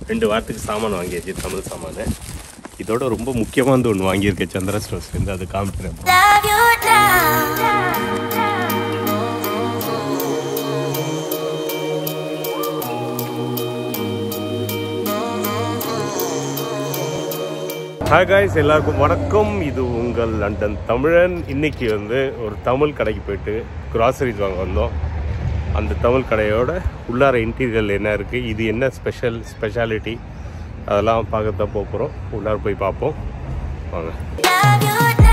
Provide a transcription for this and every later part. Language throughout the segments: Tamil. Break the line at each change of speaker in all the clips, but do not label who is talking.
ரெண்டு வாரத்துக்கு சாமான் வாங்கியாச்சு தமிழ் சாமான் இதோட ரொம்ப முக்கியமானது ஒன்று வாங்கியிருக்கேன் சந்திரா ஸ்டோர்ஸ்லேருந்து அது காமிக்கிறேன்
Love you now.
Hi guys எல்லாருக்கும் வணக்கம் இது உங்கள் லண்டன் தமிழன் இன்னைக்கு வந்து ஒரு தமிழ் கடைக்கு போயிட்டு கிராசரிஸ் வாங்க வந்தோம் அந்த தமிழ் கடையோட உள்ளார இன்டீரியல் என்ன இருக்குது இது என்ன ஸ்பெஷல் ஸ்பெஷாலிட்டி அதெல்லாம் பார்க்க தான் போக போகிறோம் உள்ளார போய் பார்ப்போம் வாங்க
Love you now.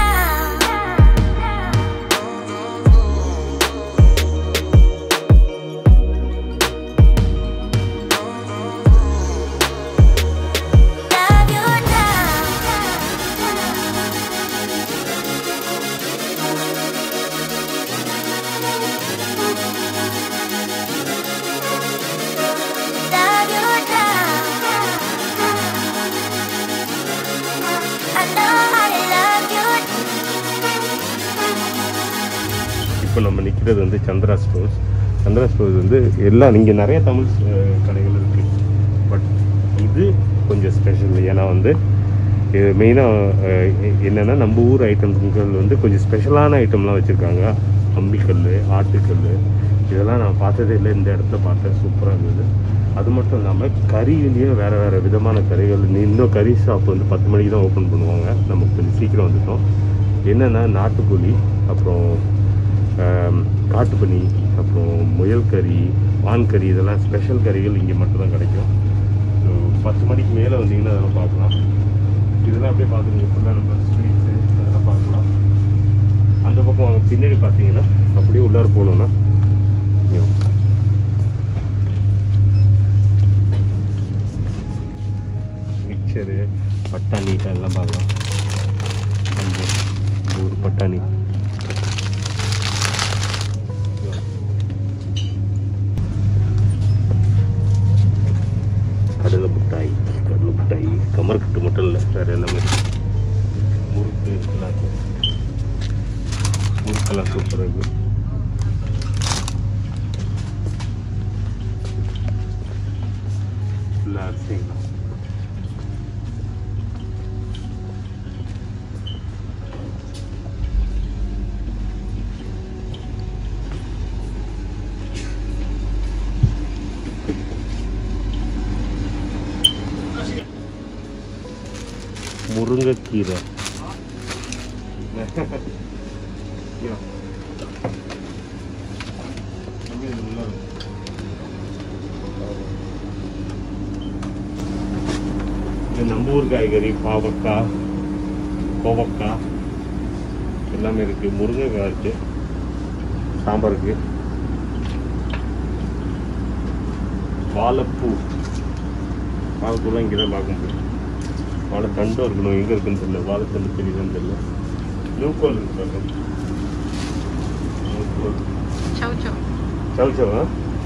Love you now. Love you now. I know I love you.
இப்போ நம்ம நிற்கிறது வந்து சந்திரா ஸ்டோர்ஸ் சந்திரா ஸ்டோர்ஸ் வந்து எல்லாம் இங்கே நிறைய தமிழ் அஹ், கடைகள் இருக்குது பட் இது கொஞ்சம் ஸ்பெஷல் ஏன்னா வந்து மெயினாக என்னென்னா நம்ம ஊர் ஐட்டம்கள் வந்து கொஞ்சம் ஸ்பெஷலான ஐட்டம்லாம் வச்சுருக்காங்க அம்பிக்கல் ஆட்டுக்கல் இதெல்லாம் நான் பார்த்ததே இல்லை இந்த இடத்துல பார்த்தேன் சூப்பராக இருந்தது அது மட்டும் இல்லாமல் கறியிலேயே வேறு வேறு விதமான கறிகள் நீ இன்னும் கறி ஷாப் வந்து பத்து மணிக்கு தான் ஓப்பன் பண்ணுவாங்க நம்ம கொஞ்சம் சீக்கிரம் வந்துட்டோம் என்னென்னா நாட்டுக்கோழி அப்புறம் ஆம், காட்டுப்பனி அப்புறம் முயல் கறி வான் கறி இதெல்லாம் ஸ்பெஷல் கறிகள் இங்கே மட்டும்தான் கிடைக்கும் ஸோ பத்து மணிக்கு மேலே வந்தீங்கன்னா அதெல்லாம் பார்க்கலாம் இதெல்லாம் அப்படியே பார்த்துருங்க ஃபுல்லாக நம்ம ஸ்வீட்ஸு அதெல்லாம் பார்க்கலாம் அந்த பக்கம் அவங்க பின்னாடி பார்த்தீங்கன்னா அப்படியே உள்ளார போகணுன்னா இங்க வாங்க. மிக்சரு பட்டாணி அதெல்லாம் பார்க்கலாம் அந்த ஒரு பட்டாணி கடலை மிட்டாய் கடலை மிட்டாய் கமர்கட்டு மட்டும் இல்லை வேறு எல்லாமே முறுக்கு எல்லாம் இருக்கு. முறுக்கெல்லாம் சூப்பராக இருக்கு ஃபுல்லாக அரிசிங்களா முருங்கைக்கீரை இது நம்ம ஊர் காய்கறி பாவக்காய் கோவக்காய் எல்லாமே இருக்கு முருங்கைக்காய் இருக்கு சாம்பாருக்கு வாழைப்பூ வாழைப்பூலாம் இங்கே தான் பார்க்க முடியும் வாழைத்தண்டும் இருக்கணும் எங்கே இருக்குன்னு தெரியல வாழைத்தண்டு தெரியுதுன்னு தெரியல நூக்கோல் இருக்கு பாருங்க நூக்கோல்
Ciao ciao.
சவு சவா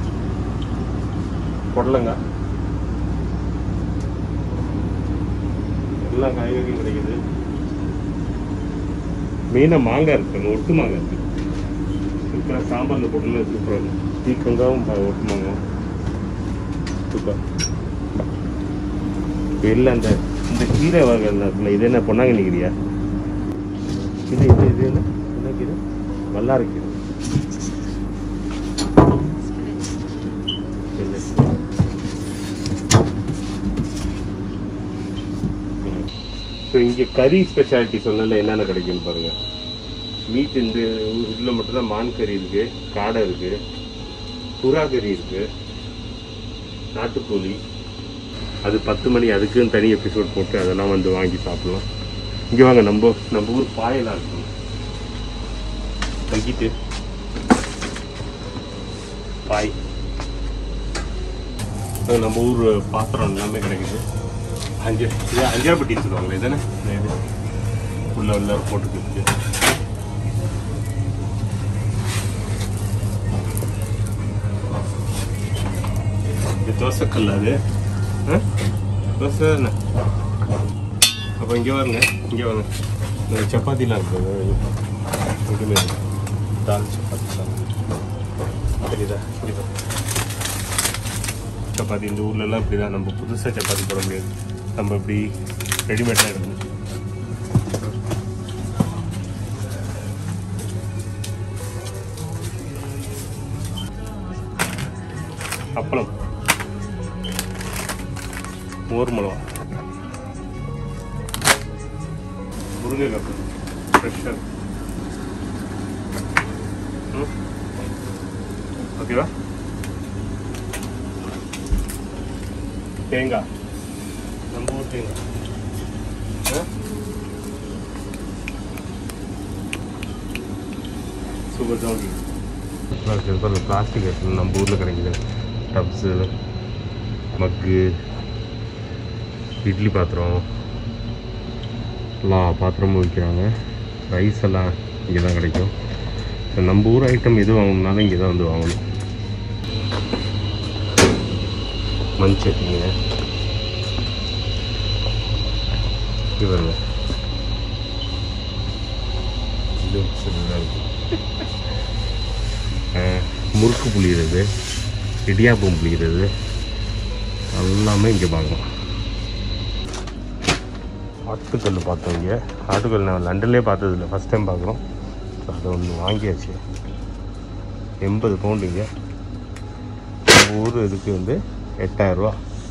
பொடலங்க எல்லா காய்கறியும் கிடைக்குது மெயினாக மாங்காய் இருக்குங்க ஒட்டு மாங்காய் இருக்கு சூப்பராக சாம்பாரில் போட்டுன்னு சூப்பராக இருக்கும் தீக்கங்காவும் பா- ஒட்டு மாங்காவும் சூப்பர் இப்போ இல்லை அந்த இந்த கீரை வகை இருக்குல்ல இது என்ன பொன்னாங்க நிற்கிறியா இது இது இது என்ன என்ன கீரை வல்லாரை கீரை இல்லை ஸோ இங்கே கறி ஸ்பெஷாலிட்டி சொன்னல என்னென்ன கிடைக்குன்னு பாருங்க மீட் இந்த இதில் மட்டும்தான் மான் கறி இருக்கு காடை இருக்கு புறா கறி இருக்கு நாட்டுக்கோழி அது பத்து மணி அதுக்குன்னு தனி எபிசோட் போட்டு அதெல்லாம் வந்து வாங்கி சாப்பிடலாம் இங்கே வாங்க நம்ம நம்ம ஊர் பாயெல்லாம் இருக்கும் தங்கிட்டு பாய் அது நம்ம ஊர் பாத்திரம் எல்லாமே கிடைக்குது அஞ்சு இது அஞ்சாப்பட்டின்னு சொல்லுவாங்களே இதானே இது உள்ள உள்ள போட்டுக்கிட்டு இது தோசைக்கல் அது ஆ? தோசை என்ன அப்போ இங்கே வாருங்க இங்கே வாங்க இந்த சப்பாத்திலாம் இருக்குது இங்கே தால் சப்பாத்திலாம் தெரியுதா இப்படி பாருங்க. சப்பாத்தி இந்த ஊர்லலாம் இப்படி தான் நம்ம புதுசாக சப்பாத்தி போட முடியாது நம்ம இப்படி ரெடிமேடாக எடுக்கணும் அப்பளம் மோர் மிளகா முருங்கைக்காய் ஃப்ரெஷ்ஷாக ம் ஓகேவா தேங்காய் நம்ம ஊர் தேங்காய் ஆ? சூப்பர் தான் இருக்குது பாருங்க பிளாஸ்டிக் ஐட்டம் நம்ம ஊரில் கிடைக்குது டப்ஸு மக்கு இட்லி பாத்திரம் எல்லா பாத்திரமும் விற்கிறாங்க ரைஸ் எல்லாம் இங்கே தான் கிடைக்கும் So, நம்ம ஊர் ஐட்டம் எது வாங்கணும்னாலும் இங்கே தான் வந்து வாங்கணும் மண் சட்னிங்க இது பாருங்க இது சின்னதா இருக்கு. அஹ், முறுக்கு புளிகிறது இடியாப்பம் புளிகிறது எல்லாமே இங்கே பார்க்கலாம் ஆட்டுக்கல் பார்த்தோம் இங்கே ஆட்டுக்கல் நான் லண்டன்லேயே பார்த்ததில்ல ஃபஸ்ட் டைம் பார்க்குறோம் ஸோ அதை ஒன்று வாங்கியாச்சு எண்பது பவுண்டு இங்கே நம்ம ஊர் இதுக்கு வந்து எட்டாயிரரூவா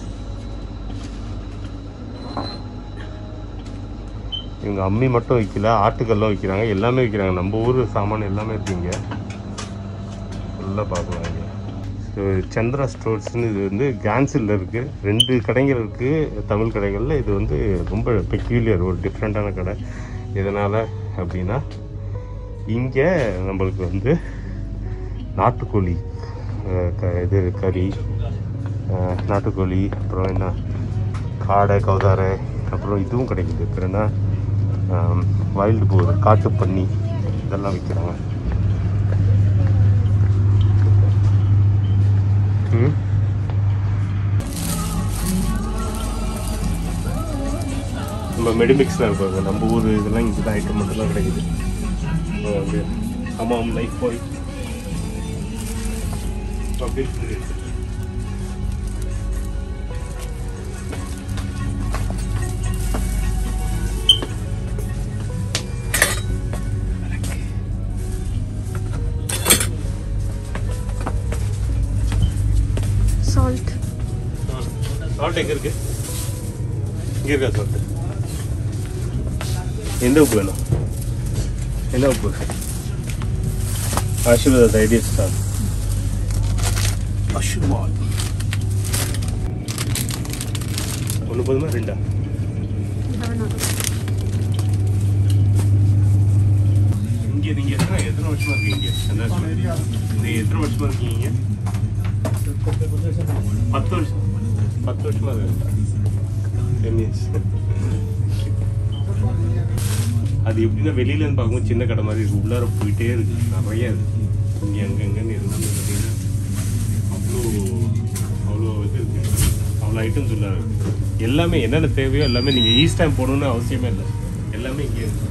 இவங்க அம்மி மட்டும் விற்கல ஆட்டுக்கல்லாம் விற்கிறாங்க எல்லாமே விற்கிறாங்க நம்ம ஊர் சாமான் எல்லாமே இருக்குங்க ஃபுல்லாக பார்க்கலாம் இங்கே ஸோ சந்திரா ஸ்டோர்ஸ்னு இது வந்து கேன்சில் இருக்குது ரெண்டு கடைகள் இருக்குது தமிழ் கடைகளில் இது வந்து ரொம்ப பெக்யூலியர் ஒரு டிஃப்ரெண்ட்டான கடை எதனால் அப்படின்னா இங்கே நம்மளுக்கு வந்து நாட்டுக்கோழி அஹ், க- இது கறி அஹ், நாட்டுக்கோழி அப்புறம் என்ன காடை கௌதாரை அப்புறம் இதுவும் கிடைக்குது அப்புறம் என்ன வைல்டு போர் காட்டு பன்னி இதெல்லாம் விற்கிறாங்க ம் நம்ம மெடிமிக்ஸில் இருப்பாங்க நம்ம ஊர் இதெல்லாம் இங்கே தான் ஐட்டம் மட்டும் தான் கிடைக்குது அஹ் அப்படியே ஆமாம் லைஃப் பாய் அப்படியே இருக்கு.
சால்ட்
சால்ட் எங்கே இருக்கு இங்கே இருக்கா சால்ட் எந்த உப்பு வேணும் என்ன உப்பு ஆசீர்வாத் ஐடியஸ் சார் ஆசீர்வாத் ஒன்று போதுமா ரெண்டா இங்கே நீங்கள் எத்தனை எத்தனை வருஷமா இருக்கீங்க இங்கே நீங்கள் எத்தனை வருஷமா இருக்கீங்க பத்து வருஷம் பத்து வருஷமா இருக்கு டென் இயர்ஸ் அது எப்படின்னா வெளியில இருந்து பார்க்கும்போது சின்ன கடை மாதிரி இருக்கு உள்ளார போயிட்டே இருக்கு நிறைய இருக்கு இங்கே அங்கங்கன்னு இருந்தாலும் பார்த்தீங்கன்னா அவ்வளோ அவ்வளோ இது இருக்கு அவ்வளோ ஐட்டம்ஸ் உள்ளார இருக்கு எல்லாமே என்னென்ன தேவையோ எல்லாமே நீங்கள் ஈஸ்ட் டைம் போகணும்னு அவசியமே இல்லை எல்லாமே இங்கே இருக்கு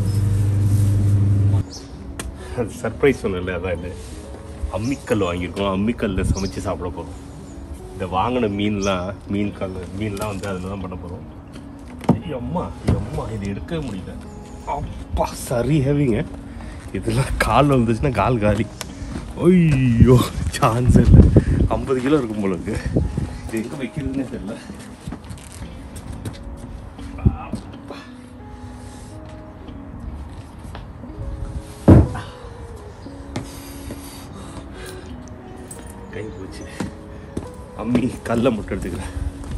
அது சர்ப்ரைஸ் சொன்னல அதான் இது அம்மிக்கல் வாங்கியிருக்கோம் அம்மிக்கல்ல சமைச்சு சாப்பிட போகிறோம் இந்த வாங்கின மீன்லாம் மீன் கல் மீன்லாம் வந்து அதில் தான் பண்ண போகிறோம் அம்மா அம்மா இது எடுக்கவே முடியல அப்பா சரி ஹெவிங்க இதெல்லாம் கால் வந்துச்சுன்னா கால் காலி ஐயோ சான்ஸ் இல்லை ஐம்பது கிலோ இருக்கும் போல இருக்கு இது எங்கே வைக்கிறதுனே தெரியல அப்பா. கை போச்சு அம்மி கல்லை மட்டும் எடுத்துக்கிறேன்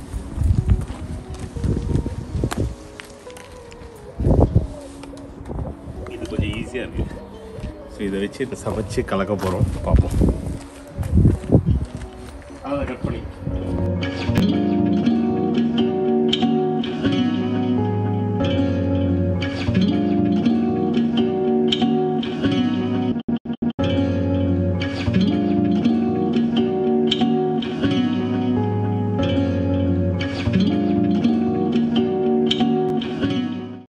இது கொஞ்சம் ஈஸியாக இருக்கு ஸோ இதை வச்சு இதை சமைச்சு கலக்க போகிறோம் பார்ப்போம் அதை கட் பண்ணி